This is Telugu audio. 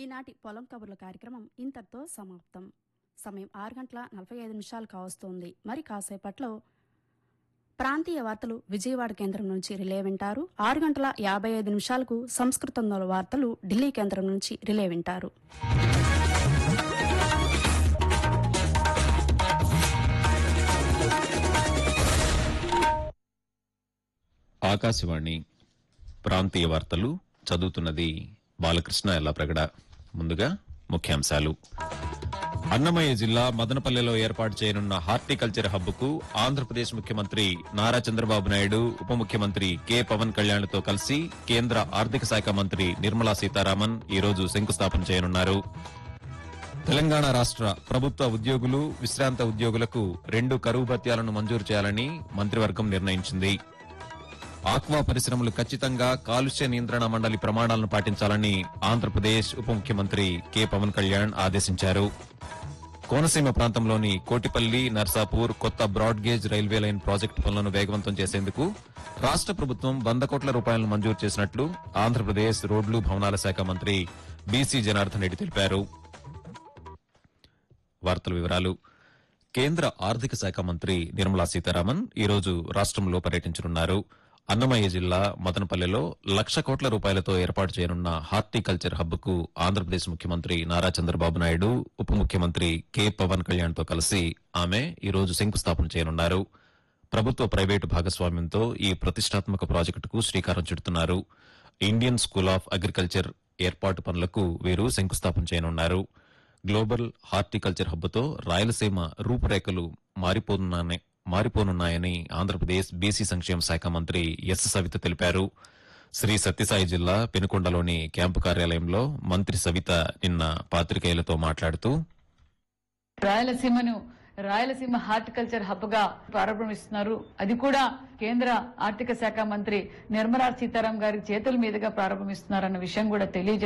ఈనాటి పొలం కబుర్ల కార్యక్రమం ఇంతటితో సమాప్తం సమయం ఆరు గంటల నలభై ఐదు నిమిషాలు కావస్తోంది మరి కాసేపట్లో ప్రాంతీయ వార్తలు విజయవాడ కేంద్రం నుంచి రిలే వింటారు ఆరు గంటల యాభై ఐదు నిమిషాలకు సంస్కృతంలో వార్తలు ఢిల్లీ కేంద్రం నుంచి రిలే వింటారు ఆకాశవాణి ప్రాంతీయ వార్తలు చదువుతున్నది బాలకృష్ణ ఎల్లప్రగడ ముందుగా ముఖ్యాంశాలు అన్నమయ్య జిల్లా మదనపల్లెలో ఏర్పాటు చేయనున్న హార్టికల్చర్ హబ్కు ఆంధ్రప్రదేశ్ ముఖ్యమంత్రి నారా చంద్రబాబు నాయుడు ఉప ముఖ్యమంత్రి కె పవన్ కళ్యాణ్లతో కలిసి కేంద్ర ఆర్థిక శాఖ మంత్రి నిర్మలా సీతారామన్ ఈరోజు శంకుస్థాపన చేయనున్నారు తెలంగాణ రాష్ట్ర ప్రభుత్వ ఉద్యోగులు విశ్రాంత ఉద్యోగులకు రెండు కరువు భత్యాలను మంజూరు చేయాలని మంత్రివర్గం నిర్ణయించింది ఆక్వా పరిశ్రమలు ఖచ్చితంగా కాలుష్య నియంత్రణ మండలి ప్రమాణాలను పాటించాలని ఆంధ్రప్రదేశ్ ఉప ముఖ్యమంత్రి కె పవన్ కళ్యాణ్ ఆదేశించారు కోనసీమ ప్రాంతంలోని కోటిపల్లి నర్సాపూర్ కొత్త broad gauge railway line project పనులను వేగవంతం చేసేందుకు రాష్ట్ర ప్రభుత్వం వంద కోట్ల రూపాయలను మంజూరు చేసినట్లు ఆంధ్రప్రదేశ్ రోడ్లు భవనాల శాఖ మంత్రి బీసీ జనార్దన్ రెడ్డి తెలిపారు వార్తల వివరాలు కేంద్ర ఆర్థిక శాఖ మంత్రి నిర్మలా సీతారామన్ ఈరోజు రాష్ట్రంలో పర్యటించనున్నారు అన్నమయ్య జిల్లా మదనపల్లెలో లక్ష కోట్ల రూపాయలతో ఏర్పాటు చేయనున్న హార్టికల్చర్ హబ్కు ఆంధ్రప్రదేశ్ ముఖ్యమంత్రి నారా చంద్రబాబు నాయుడు ఉప ముఖ్యమంత్రి కె పవన్ కళ్యాణ్ తో కలిసి ఆమె ఈరోజు శంకుస్థాపన చేయనున్నారు ప్రభుత్వ ప్రైవేటు భాగస్వామ్యంతో ఈ ప్రతిష్టాత్మక ప్రాజెక్టుకు శ్రీకారం చుడుతున్నారు ఇండియన్ స్కూల్ ఆఫ్ అగ్రికల్చర్ ఏర్పాటు పనులకు వీరు శంకుస్థాపన చేయనున్నారు గ్లోబల్ హార్టికల్చర్ హబ్తో రాయలసీమ రూపురేఖలు మారిపోనున్నాయని మారిపోనున్నాయని ఆంధ్రప్రదేశ్ బీసీ సంక్షేమ శాఖ మంత్రి ఎస్ సవిత తెలిపారు శ్రీ సత్యసాయి జిల్లా పెనుకొండలోని క్యాంపు కార్యాలయంలో మంత్రి సవిత నిన్న పాత్రికేయులతో మాట్లాడుతూ రాయలసీమను రాయలసీమ హార్టికల్చర్ హబ్ గా ప్రారంభిస్తున్నారు అది కూడా కేంద్ర ఆర్థిక శాఖ మంత్రి నిర్మలా సీతారాం గారి చేతుల మీదుగా ప్రారంభిస్తున్నారన్న విషయం కూడా తెలియజేస్తున్నారు